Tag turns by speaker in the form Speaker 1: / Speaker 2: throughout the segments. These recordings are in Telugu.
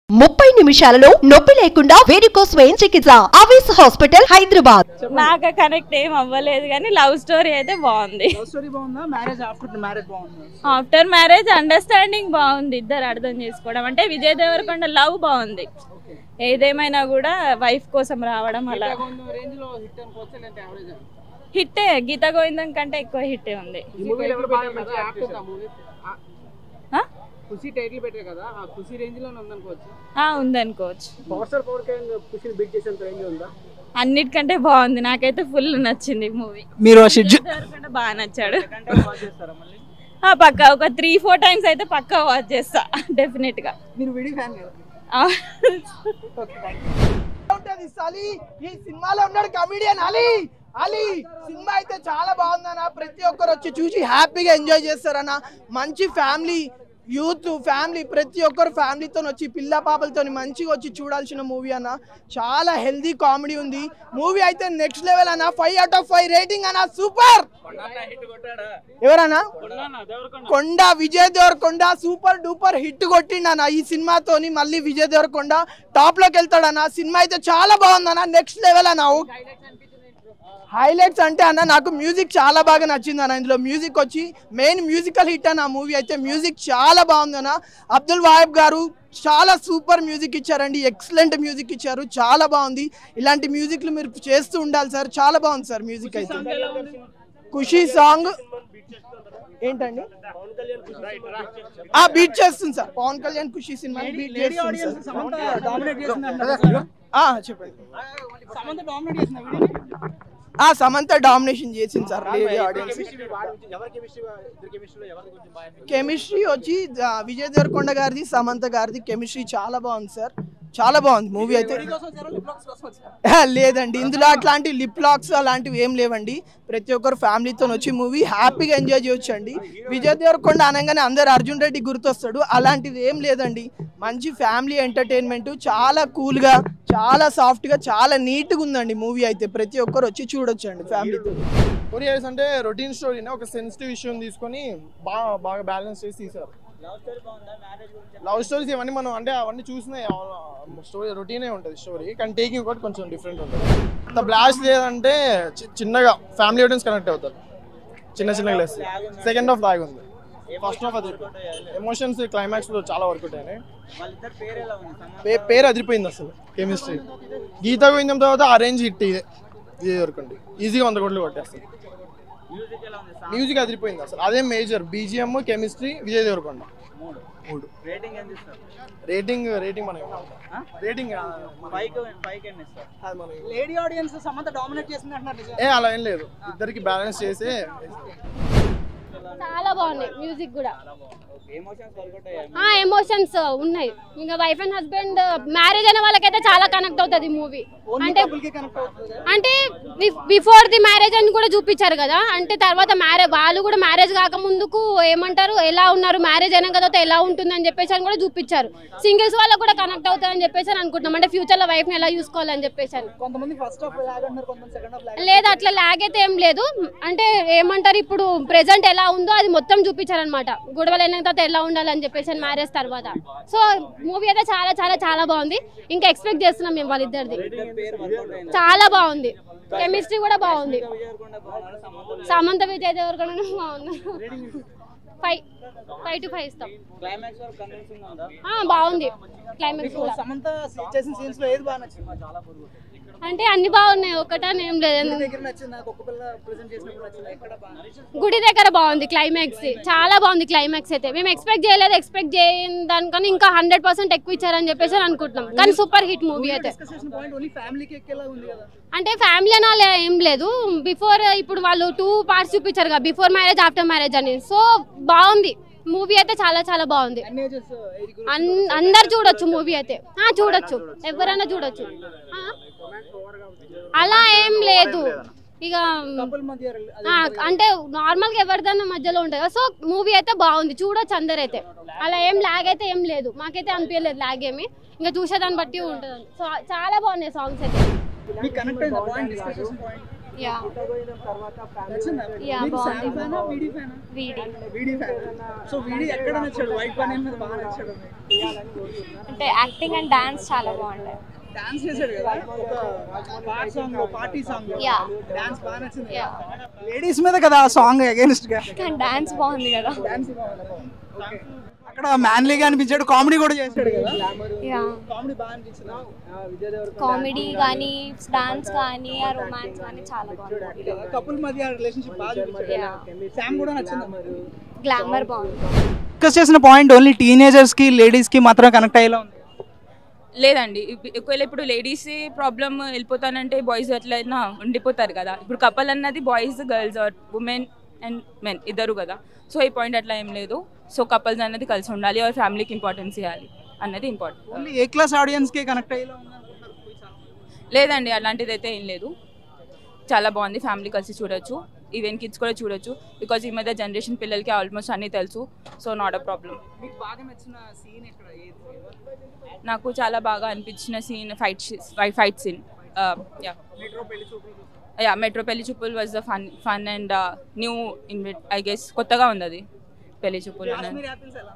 Speaker 1: ముప్పై నిమిషాలలో నొప్పి లేకుండా వేడికోస్ స్వయం చికిత్స అవేస్ హాస్పిటల్ హైదరాబాద్
Speaker 2: నాకు కనెక్ట్ ఏం అవ్వలేదు కానీ లవ్ స్టోరీ అయితే బాగుంది
Speaker 3: లవ్ స్టోరీ బాగుందా మ్యారేజ్ ఆఫ్టర్ మ్యారేజ్ బాగుందా
Speaker 2: ఆఫ్టర్ మ్యారేజ్ అండర్స్టాండింగ్ బాగుంది ఇద్దరు అర్థం చేసుకోవడం అంటే విజయ్ దేవరకొండ లవ్ బాగుంది ఏదేమైనా కూడా వైఫ్ కోసం రావడం అలా
Speaker 3: రేంజ్ లో హిట్ అనుకోవచ్చు లేదంటే యావరేజ్
Speaker 2: హిట్టే గీత గోవిందం కంటే ఎక్కువ హిట్టే ఉంది
Speaker 3: ఈ మూవీ ఎవరు బాగా మంచి యాక్టర్ ఆ మూవీ
Speaker 2: ఆ?
Speaker 3: ఖుషి టైటిల్ పెట్టారు కదా ఆ ఖుషి రేంజ్ లో ఉందనుకోవచ్చు
Speaker 2: ఆ, ఉందనుకోవచ్చు
Speaker 3: పవర్ స్టార్ పవర్ కళ్యాణ్ ఖుషిని బీట్ చేసేంత రేంజ్ ఉందా
Speaker 2: అన్నిటికంటే బాగుంది నాకైతే ఫుల్ నచ్చింది మూవీ
Speaker 3: మీరు షెడ్యూల్
Speaker 2: దేవరకొండ బాగా నచ్చాడు ఆ, పక్కా ఒక త్రీ ఫోర్ టైమ్స్ అయితే పక్కా వాచ్ చేస్తా డెఫినెట్ గా
Speaker 3: మీరు విడి ఫ్యాన్ కదా
Speaker 2: ఆ.
Speaker 4: ఉంటది సలి ఈ సినిమాలో ఉన్నాడు కమిడియన్ అలీ అలీ సినిమా అయితే చాలా బాగుందన్న ప్రతి ఒక్కరు వచ్చి చూసి హ్యాపీగా ఎంజాయ్ చేస్తారన్న మంచి ఫ్యామిలీ యూత్ ఫ్యామిలీ ప్రతి ఒక్కరు ఫ్యామిలీతో వచ్చి పిల్ల పాపలతో మంచిగా వచ్చి చూడాల్సిన మూవీ అన్న చాలా హెల్దీ కామెడీ ఉంది మూవీ అయితే నెక్స్ట్ లెవెల్ అన్న five out of five rating అన్న సూపర్ ఎవరన్నా Konda Vijay Deverakonda super duper hit కొట్టిండన్న ఈ సినిమాతోని మళ్ళీ విజయ్ దేవరకొండ టాప్ లోకి వెళ్తాడన్న సినిమా అయితే చాలా బాగుందన్న నెక్స్ట్ లెవెల్ అన్న హైలైట్స్ అంటే అన్న నాకు మ్యూజిక్ చాలా బాగా నచ్చింది అన్న ఇందులో మ్యూజిక్ వచ్చి మెయిన్ మ్యూజికల్ హిట్ అన్న మూవీ అయితే మ్యూజిక్ చాలా బాగుంది అన్న అబ్దుల్ వాహిబ్ గారు చాలా సూపర్ మ్యూజిక్ ఇచ్చారండి ఎక్సలెంట్ మ్యూజిక్ ఇచ్చారు చాలా బాగుంది ఇలాంటి మ్యూజిక్లు మీరు చేస్తూ ఉండాలి సార్ చాలా బాగుంది సార్ మ్యూజిక్ అయితే ఖుషి సాంగ్ ఏంటండి ఆ బీట్ చేస్తుంది sir Pawan Kalyan Kushi cinema beat చేస్తుంది సార్
Speaker 3: సమంత డామినేట్ చేసింది
Speaker 4: ఆ, చెప్పండి
Speaker 3: సమంత డామినేట్ చేసిన వీడియో
Speaker 4: ఆ సమంత డామినేషన్ చేసింది సార్ లేడీ ఆడియన్స్ కెమిస్ట్రీ వచ్చి ఆ, విజయ్ దేవరకొండ గారిది సమంత గారిది కెమిస్ట్రీ చాలా బాగుంది సార్ చాలా బాగుంది మూవీ అయితే ఆ, లేదండి ఇందులో అట్లాంటి లిప్ లాక్స్ అలాంటివి ఏం లేవండి ప్రతి ఒక్కరు ఫ్యామిలీతో వచ్చి మూవీ హ్యాపీగా ఎంజాయ్ చేయొచ్చు అండి విజయ్ దేవరకొండ అనగానే అందరు అర్జున్ రెడ్డి గుర్తొస్తాడు అలాంటిది ఏం లేదండి మంచి ఫ్యామిలీ ఎంటర్టైన్మెంట్ చాలా కూల్గా చాలా సాఫ్ట్గా చాలా నీట్గా ఉందండి మూవీ అయితే ప్రతి ఒక్కరు వచ్చి చూడొచ్చు అండి ఫ్యామిలీతో
Speaker 5: కొరియర్స్ అంటే రొటీన్ స్టోరీనే ఒక సెన్సిటివ్ ఇష్యూని తీసుకొని బాగా బాగా బ్యాలెన్స్ చేసి తీశారు లవ్ స్టోరీస్ ఇవన్నీ మనం అంటే అవన్నీ చూసిన స్టోరీ రొటీనే ఉంటుంది స్టోరీ కానీ టేకింగ్ కూడా కొంచెం డిఫరెంట్ ఉంటుంది అంత బ్లాస్ట్ లేదంటే చి- చిన్నగా ఫ్యామిలీ ఆడియన్స్ కనెక్ట్ అవుతారు చిన్న చిన్నగా లెస్ సెకండ్ హాఫ్ లాగ్ ఉంది ఫస్ట్ హాఫ్ అది ఎమోషన్స్ క్లైమాక్స్ లో చాలా వర్క్ ఉంటాయి పే- పేరు అదిరిపోయింది అసలు కెమిస్ట్రీ గీతా గోవిందం తర్వాత ఆ రేంజ్ హిట్ ఇదే ఇదే వరకుండి ఈజీగా వంద కోట్లు కొట్టేస్తుంది మ్యూజిక్ అదిరిపోయింది అసలు అదే major BGM chemistry Vijay Deverakonda మూడు రేటింగ్ రేటింగ్ మనం rating
Speaker 3: lady audience Samantha dominate చేసింది అంటున్నారు నిజం
Speaker 5: ఏ అలా ఏం లేదు ఇద్దరికి బ్యాలెన్స్ చేసి
Speaker 6: చాలా బాగున్నాయి మ్యూజిక్ కూడా ఆ ఎమోషన్స్ ఉన్నాయి ఇంకా వైఫ్ అండ్ హస్బెండ్ మ్యారేజ్ అయిన వాళ్ళకైతే చాలా కనెక్ట్ అవుతుంది మూవీ అంటే
Speaker 3: కనెక్ట్ అవుతుంది
Speaker 6: అంటే బిఫోర్ ది మ్యారేజ్ అని కూడా చూపించారు కదా అంటే తర్వాత మ్యారేజ్ వాళ్ళు కూడా మ్యారేజ్ కాక ముందుకు ఏమంటారు ఎలా ఉన్నారు మ్యారేజ్ అయిన తర్వాత ఎలా ఉంటుంది అని చెప్పేసి అని కూడా చూపించారు సింగిల్స్ వాళ్ళకు కూడా కనెక్ట్ అవుతారని చెప్పేసి అని అనుకుంటున్నాం అంటే ఫ్యూచర్ లో వైఫ్ ని ఎలా చూసుకోవాలని చెప్పేసి అని
Speaker 3: కొంతమంది ఫస్ట్ హాఫ్ లాగ్ అంటారు కొంతమంది సెకండ్ హాఫ్ లాగ్
Speaker 6: లేదు అట్లా లాగ్ అయితే ఏం లేదు అంటే ఏమంటారు ఇప్పుడు ప్రెసెంట్ ఎలా ఉందో అది మొత్తం చూపించారనమాట గొడవలు అయిన తర్వాత ఎలా ఉండాలని చెప్పేసి మ్యారేజ్ తర్వాత సో మూవీ అయితే చాలా చాలా చాలా బాగుంది ఇంకా ఎక్స్పెక్ట్ చేస్తున్నాం మేము వాళ్ళిద్దరిది చాలా బాగుంది కెమిస్ట్రీ కూడా బాగుంది సమంత విజయ్ దేవరకొండ బాగుంది ఫైవ్ ఫైవ్ టు ఫైవ్ ఇస్తాం ఆ, బాగుంది క్లైమాక్స్ కూడా
Speaker 3: సమంత చేసిన సీన్స్ లో ఏది బాగా నచ్చింది
Speaker 6: అంటే అన్ని బాగున్నాయి ఒకటని ఏం లేదు
Speaker 3: దగ్గర నచ్చింది నాకు ఒక్క పిల్ల ప్రెజెంట్ చేసినప్పుడు నచ్చింది ఎక్కడ బాగా
Speaker 6: గుడి దగ్గర బాగుంది క్లైమాక్స్ చాలా బాగుంది క్లైమాక్స్ అయితే మేము ఎక్స్పెక్ట్ చేయలేదు ఎక్స్పెక్ట్ చేయని దానికన్నా ఇంకా హండ్రెడ్ పర్సెంట్ ఎక్కువ ఇచ్చారని చెప్పేసి అని అనుకుంటున్నాం కానీ సూపర్ హిట్ మూవీ అయితే
Speaker 3: డిస్కస్ చేసిన పాయింట్ ఓన్లీ ఫ్యామిలీకి ఎక్కేలా ఉంది కదా
Speaker 6: అంటే ఫ్యామిలీ అని అలా ఏం లేదు బిఫోర్ ఇప్పుడు వాళ్ళు టూ పార్ట్స్ చూపించారు కదా బిఫోర్ మ్యారేజ్ ఆఫ్టర్ మ్యారేజ్ అని సో బాగుంది మూవీ అయితే చాలా చాలా బాగుంది
Speaker 3: అన్ని ఏజెస్ ఏజ్ గ్రూప్
Speaker 6: అన్- అందరు చూడొచ్చు మూవీ అయితే ఆ చూడొచ్చు ఎవరైనా చూడొచ్చు ఆ? అలా ఏం లేదు ఇక
Speaker 3: కపుల్ మధ్య అది
Speaker 6: ఆ, అంటే నార్మల్ గా ఎవరిదన్నా మధ్యలో ఉంటుంది కదా సో మూవీ అయితే బాగుంది చూడొచ్చు అందరైతే అలా ఏం లాగ్ అయితే ఏం లేదు మాకైతే అనిపించలేదు లాగ్ ఏమి ఇంకా చూసేదాన్ని బట్టి ఉంటుంది సో చాలా బాగున్నాయి సాంగ్స్ అయితే
Speaker 3: మీకు కనెక్ట్ అయింది పాయింట్ డిస్కస్ చేసిన పాయింట్
Speaker 6: యా
Speaker 3: పుట్టబోయిన తర్వాత
Speaker 6: నచ్చిందా? Yeah,
Speaker 3: మీకు
Speaker 6: బాగుంది.
Speaker 3: శామ్ ఫ్యానా వీడి ఫ్యానా
Speaker 6: వీడి
Speaker 3: వీడి ఫ్యాన్ సో వీడి ఎక్కడ నచ్చాడు వైట్ పని మీద బాగా నచ్చాడు
Speaker 6: అంటే యాక్టింగ్ అండ్ డాన్స్ చాలా బాగుంటాయి
Speaker 3: డాన్స్ చేశాడు కదా ఒక part song party song
Speaker 6: Yeah.
Speaker 3: Dance బాగా నచ్చింది
Speaker 6: Yeah.
Speaker 3: లేడీస్ మీద కదా ఆ సాంగ్ అగేన్స్ట్ గా
Speaker 6: కానీ డాన్స్ బాగుంది కదా
Speaker 3: డాన్స్ ఓకే అక్కడ మ్యాన్లీగా అనిపించాడు కామెడీ కూడా చేశాడు కదా
Speaker 6: యా
Speaker 3: కామెడీ బాగా అనిపించింది విజయ్ దేవరకొండ
Speaker 6: కామెడీ కానీ డాన్స్ కానీ ఆ రొమాన్స్ కానీ చాలా బాగుంది
Speaker 3: కపుల్ మధ్య రిలేషన్షిప్ బాగా చూపించాడు
Speaker 6: Yeah.
Speaker 3: శామ్ కూడా నచ్చింది మరి
Speaker 6: గ్లామర్ బాగుంది
Speaker 3: డిస్కస్ చేసిన పాయింట్ ఓన్లీ టీనేజర్స్ కి లేడీస్ కి మాత్రమే కనెక్ట్ అయ్యేలా ఉంది
Speaker 2: లేదండి ఇప్- ఒకవేళ ఇప్పుడు లేడీస్ ప్రాబ్లమ్ వెళ్ళిపోతానంటే బాయ్స్ ఎట్లయినా ఉండిపోతారు కదా ఇప్పుడు కపల్ అన్నది boys girls or women and men ఇద్దరు కదా సో ఈ పాయింట్ అట్లా ఏం లేదు సో కపల్స్ అన్నది కలిసి ఉండాలి ఆర్ ఫ్యామిలీకి ఇంపార్టెన్స్ ఇవ్వాలి అన్నది important
Speaker 3: only A class audience కి కనెక్ట్ అయ్యేలా ఉంది అనుకుంటున్నారు
Speaker 2: లేదండి అలాంటిది అయితే ఏం లేదు చాలా బాగుంది ఫ్యామిలీ కలిసి చూడొచ్చు ఈవెన్ కిడ్స్ కూడా చూడొచ్చు బికాజ్ ఈ మధ్య జనరేషన్ పిల్లలకి ఆల్మోస్ట్ అన్నీ తెలుసు సో నాట్ అ ప్రాబ్లం
Speaker 3: మీకు బాగా నచ్చిన సీన్ ఎక్కడ ఏది
Speaker 2: నాకు చాలా బాగా అనిపించిన scene fight fight scene yeah
Speaker 3: metro పెళ్లి చూపులు
Speaker 2: యా మెట్రో పెళ్లి చూపులు was the fun fun and new invite I guess కొత్తగా ఉంది అది పెళ్లి చూపులు అనేది
Speaker 3: కాశ్మీర్ యాపిల్స్ ఎలా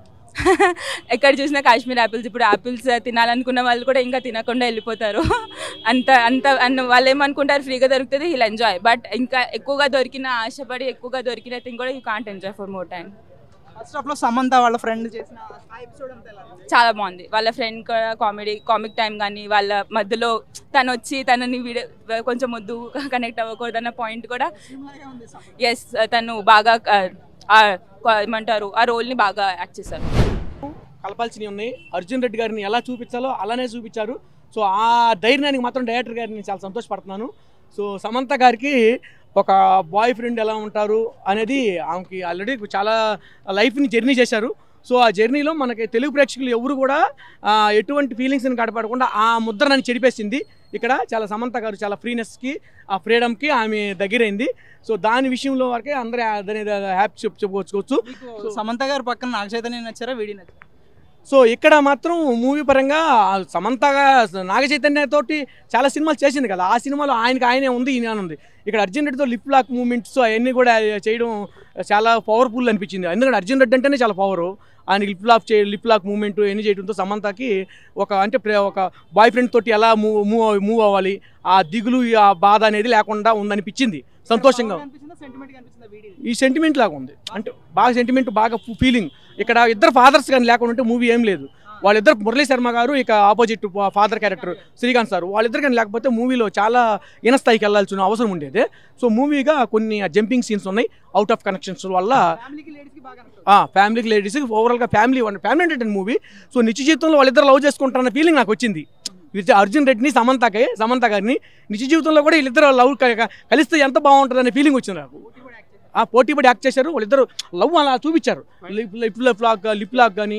Speaker 2: ఎక్కడ చూసినా కాశ్మీర్ యాపిల్స్ ఇప్పుడు యాపిల్స్ తినాలనుకున్న వాళ్ళు కూడా ఇంకా తినకుండా వెళ్ళిపోతారు అంత అంత అన్న వాళ్ళు ఏమనుకుంటారు ఫ్రీగా దొరుకుతుంది హీల్ ఎంజాయ్ బట్ ఇంకా ఎక్కువగా దొరికిన ఆశపడి ఎక్కువగా దొరికిన థింగ్ కూడా you can't enjoy for more time
Speaker 3: first half లో సమంత వాళ్ళ ఫ్రెండ్ చేసిన ఆ ఎపిసోడ్ అంతా ఎలా ఉంది?
Speaker 2: చాలా బాగుంది వాళ్ళ ఫ్రెండ్ కూడా కామెడీ కామిక్ టైం కానీ వాళ్ళ మధ్యలో తను వచ్చి తనని వీడియో కొంచెం ముద్దు కనెక్ట్ అవ్వకూడదు అన్న పాయింట్ కూడా
Speaker 3: సినిమాగా ఉంది సమంత.
Speaker 2: ఎస్ తను బాగా ఆ, ఆ, ఏమంటారు ఆ రోల్ని బాగా యాక్ట్ చేశారు
Speaker 7: కలపాల్సినవి ఉన్నాయి అర్జున్ రెడ్డి గారిని ఎలా చూపించాలో అలానే చూపించారు సో ఆ ధైర్యానికి మాత్రం డైరెక్టర్ గారిని చాలా సంతోషపడుతున్నాను సో సమంత గారికి ఒక బాయ్ ఫ్రెండ్ ఎలా ఉంటారు అనేది ఆమెకి ఆల్రెడీ చాలా లైఫ్ని జర్నీ చేశారు సో ఆ జర్నీలో మనకి తెలుగు ప్రేక్షకులు ఎవరు కూడా ఆ, ఎటువంటి ఫీలింగ్స్ని గడపడకుండా ఆ ముద్రని చెడిపేసింది ఇక్కడ చాలా సమంత గారు చాలా ఫ్రీనెస్కి ఆ ఫ్రీడమ్కి ఆమె దగ్గరైంది సో దాని విషయంలో వరకే అందరూ దాని హ్యాపీ చెప్పు చెప్పుకోవచ్చు
Speaker 3: మీకు సమంత గారు పక్కన నాగ చైతన్య నచ్చారా వీడి నచ్చారా
Speaker 7: సో ఇక్కడ మాత్రం మూవీ పరంగా సమంతగా నాగ చైతన్య తోటి చాలా సినిమాలు చేసింది కదా ఆ సినిమాలో ఆయనకి ఆయనే ఉంది ఈయన ఉంది ఇక్కడ అర్జున్ రెడ్డితో లిప్ లాక్ మూమెంట్స్ అవన్నీ కూడా చేయడం చాలా పవర్ఫుల్ అనిపించింది ఎందుకంటే అర్జున్ రెడ్డి అంటేనే చాలా పవర్ ఆయన లిప్ లాక్ చే లిప్ లాక్ మూమెంట్ ఎన్ని చేయడంతో సమంతకి ఒక అంటే ప్రే- ఒక బాయ్ ఫ్రెండ్ తోటి ఎలా మూవ్ మూవ్ మూవ్ అవ్వాలి ఆ దిగులు ఆ బాధ అనేది లేకుండా ఉందనిపించింది సంతోషంగా
Speaker 3: సెంటిమెంట్ అనిపించిందా వీడి
Speaker 7: ఈ సెంటిమెంట్ లాగా ఉంది అంటే బాగా సెంటిమెంట్ బాగా ఫీలింగ్ ఇక్కడ ఇద్దరు ఫాదర్స్ కానీ లేకుండా ఉంటే మూవీ ఏం లేదు వాళ్ళిద్దరు మురళీ శర్మ గారు ఇక opposite father character Srikanth sir వాళ్ళిద్దరు కానీ లేకపోతే మూవీలో చాలా ఇన స్థాయికి వెళ్ళాల్సిన అవసరం ఉండేది సో మూవీగా కొన్ని జంపింగ్ సీన్స్ ఉన్నాయి అవుట్ ఆఫ్ కనెక్షన్స్ వల్ల
Speaker 3: ఫ్యామిలీకి లేడీస్ కి బాగా నచ్చారు.
Speaker 7: ఆ ఫ్యామిలీకి లేడీస్ ఓవరాల్గా family family entertain movie so నిత్య జీవితంలో వాళ్ళిద్దరు లవ్ చేసుకుంటారన్న ఫీలింగ్ నాకు వచ్చింది ఇది అర్జున్ రెడ్డిని సమంతకి సమంత గారిని నిత్య జీవితంలో కూడా వీళ్ళిద్దరు లవ్ కలిస్తే ఎంత బాగుంటుంది అనే ఫీలింగ్ వచ్చింది నాకు ఆ పోటీ పడి యాక్ట్ చేశారు వాళ్ళిద్దరు లవ్ అలా చూపించారు lip lip lock lip lock కానీ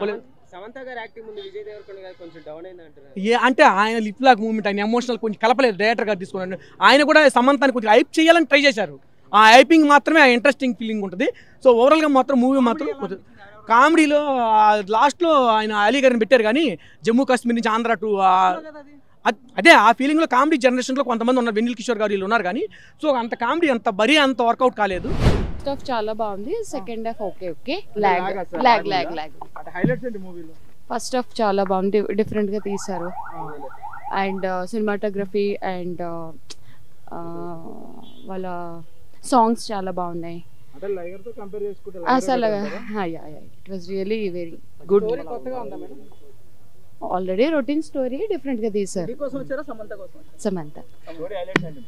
Speaker 8: సమంత గారి యాక్టింగ్ ముందు విజయ్ దేవరకొండ గారు కొంచెం డౌన్ అయింది అంటారు
Speaker 7: ఏ అంటే ఆయన లిప్ లాక్ మూమెంట్ ఆయన ఎమోషనల్ కొంచెం కలపలేదు డైరెక్టర్ గారు తీసుకున్నాడు ఆయన కూడా సమంతాన్ని కొంచెం హైప్ చేయాలని ట్రై చేశారు ఆ హైపింగ్ మాత్రమే ఆ ఇంట్రెస్టింగ్ ఫీలింగ్ ఉంటుంది సో ఓవరాల్గా మాత్రం మూవీ మాత్రం కొంచెం కామెడీలో లాస్ట్లో ఆయన అలీ గారిని పెట్టారు కానీ జమ్మూ కాశ్మీర్ నుంచి ఆంధ్ర టు అద్- అదే ఆ ఫీలింగ్లో కామెడీ జనరేషన్లో కొంతమంది ఉన్నారు వెన్నెల్ కిషోర్ గారు వీళ్ళు ఉన్నారు కానీ సో అంత కామెడీ అంత బరీ అంత వర్కౌట్ కాలేదు
Speaker 9: ఫస్ట్ హాఫ్ చాలా బాగుంది second half okay okay lag lag lag lag
Speaker 7: highlights ఏంటి మూవీలో
Speaker 9: ఫస్ట్ హాఫ్ చాలా బాగుంది డిఫరెంట్ గా తీశారు అండ్ సినిమాటోగ్రఫీ అండ్ వాళ్ళ సాంగ్స్ చాలా బాగున్నాయి
Speaker 7: అంటే లైగర్తో కంపేర్ చేసుకుంటే
Speaker 9: అసలు it was really very good
Speaker 3: కొత్తగా ఉందా madam
Speaker 9: already routine story different గా తీశారు
Speaker 3: మీకోసం వచ్చారా సమంత కోసం
Speaker 9: సమంత
Speaker 7: స్టోరీ హైలైట్స్ ఏంటి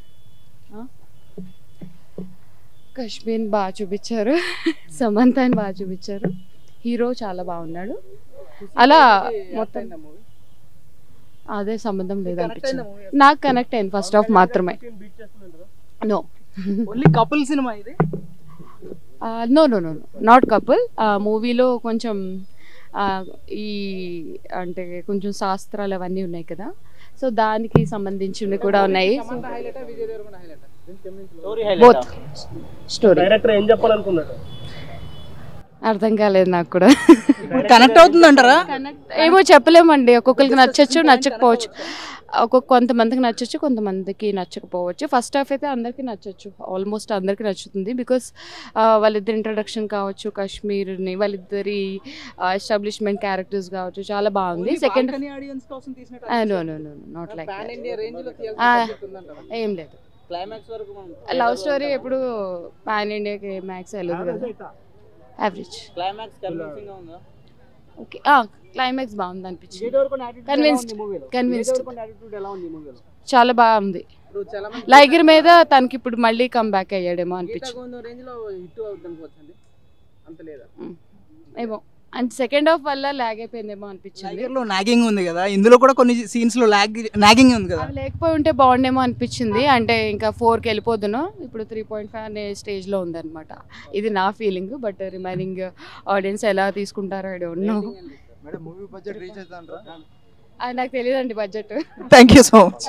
Speaker 9: కశ్మీర్ బాగా చూపించారు సమంతాని బాగా చూపించారు హీరో చాలా బాగున్నాడు అలా మొత్తం అదే సంబంధం లేదనిపించింది నాకు కనెక్ట్ అయింది ఫస్ట్ హాఫ్ మాత్రమే నో
Speaker 3: ఓన్లీ కపుల్ సినిమా ఇది
Speaker 9: no no no not couple మూవీలో కొంచెం ఆ, ఈ అంటే కొంచెం శాస్త్రాలు అవన్నీ ఉన్నాయి కదా సో దానికి సంబంధించినవి కూడా ఉన్నాయి
Speaker 3: highlight Vijay Deverakonda highlight
Speaker 9: both story
Speaker 8: director ఏం చెప్పాలనుకున్నాడు
Speaker 9: అర్థం కాలేదు నాకు కూడా
Speaker 3: కనెక్ట్ అవుతుందంటారా
Speaker 9: ఏమో చెప్పలేమండి ఒక్కొక్కరికి నచ్చచ్చు నచ్చకపోవచ్చు ఒక్కొక్క కొంతమందికి నచ్చచ్చు కొంతమందికి నచ్చకపోవచ్చు ఫస్ట్ హాఫ్ అయితే అందరికీ నచ్చచ్చు ఆల్మోస్ట్ అందరికీ నచ్చుతుంది బికాస్ వాళ్ళిద్దరి ఇంట్రడక్షన్ కావచ్చు కాశ్మీర్ని వాళ్ళిద్దరి ఎస్టాబ్లిష్మెంట్ క్యారెక్టర్స్ కావచ్చు చాలా బాగుంది సెకండ్
Speaker 3: ఆడియన్స్ కోసం తీసినట్టు
Speaker 9: no no no not like
Speaker 8: pan India range లో
Speaker 9: ఆ,
Speaker 8: తీయాల్సిన ఉందంటారా
Speaker 9: ఏం లేదు
Speaker 8: క్లైమాక్స్ వరకు మనం
Speaker 9: లవ్ స్టోరీ ఎప్పుడు పాన్ ఇండియాకి మ్యాక్స్ వెళ్ళదు కదా యావరేజ్
Speaker 8: క్లైమాక్స్ కన్విన్సింగ్ గా ఉందా
Speaker 9: ఓకే క్లైమాక్స్ బాగుంది అనిపించింది
Speaker 3: Convinced.
Speaker 9: కన్విన్స్డ్
Speaker 3: మూవీలో
Speaker 9: కన్విన్స్డ్
Speaker 3: యాటిట్యూడ్ ఎలా ఉంది మూవీలో
Speaker 9: చాలా బాగుంది
Speaker 8: ఇప్పుడు చాలా మంది
Speaker 9: లైగర్ మీద తనకి ఇప్పుడు మళ్ళీ కమ్ బ్యాక్ అయ్యాడేమో
Speaker 8: గీతా
Speaker 9: అనిపించింది
Speaker 8: గోవిందం రేంజ్ లో హిట్ అవుతుంది అనుకోవచ్చండి అంత లేదా
Speaker 9: ఏమో అండ్ సెకండ్ హాఫ్ వల్ల లాగ్ అయిపోయిందేమో అనిపించింది
Speaker 3: టైగర్ లో నాగింగ్ ఉంది కదా ఇందులో కూడా కొన్ని సీన్స్ లో లాగ్ నాగింగ్ ఉంది కదా
Speaker 9: అవి లేకపోయి ఉంటే బాగుండేమో అనిపించింది అంటే ఇంకా ఫోర్కి వెళ్ళిపోదును ఇప్పుడు త్రీ పాయింట్ ఫైవ్ అనే స్టేజ్లో ఉందన్నమాట ఇది నా ఫీలింగ్ బట్ రిమైనింగ్ ఆడియన్స్ ఎలా తీసుకుంటారో I don't know
Speaker 5: madam movie budget reach అవుతుంటారా
Speaker 9: నాకు తెలియదండి budget
Speaker 3: thank you so much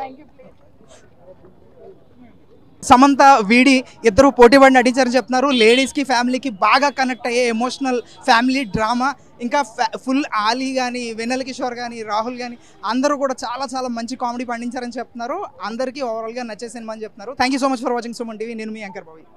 Speaker 3: Samantha వీడి ఇద్దరు పోటీ పడి నటించారని చెప్తున్నారు లేడీస్కి ఫ్యామిలీకి బాగా కనెక్ట్ అయ్యే ఎమోషనల్ ఫ్యామిలీ డ్రామా ఇంకా ఫుల్ ఆలీ కానీ వెన్నెల కిషోర్ కానీ రాహుల్ కానీ అందరూ కూడా చాలా చాలా మంచి కామెడీ పండించారని చెప్తున్నారు అందరికీ ఓవరాల్గా నచ్చే సినిమా అని చెప్తున్నారు thank you so much for watching Suman TV నేను మీ యాంకర్ బాబు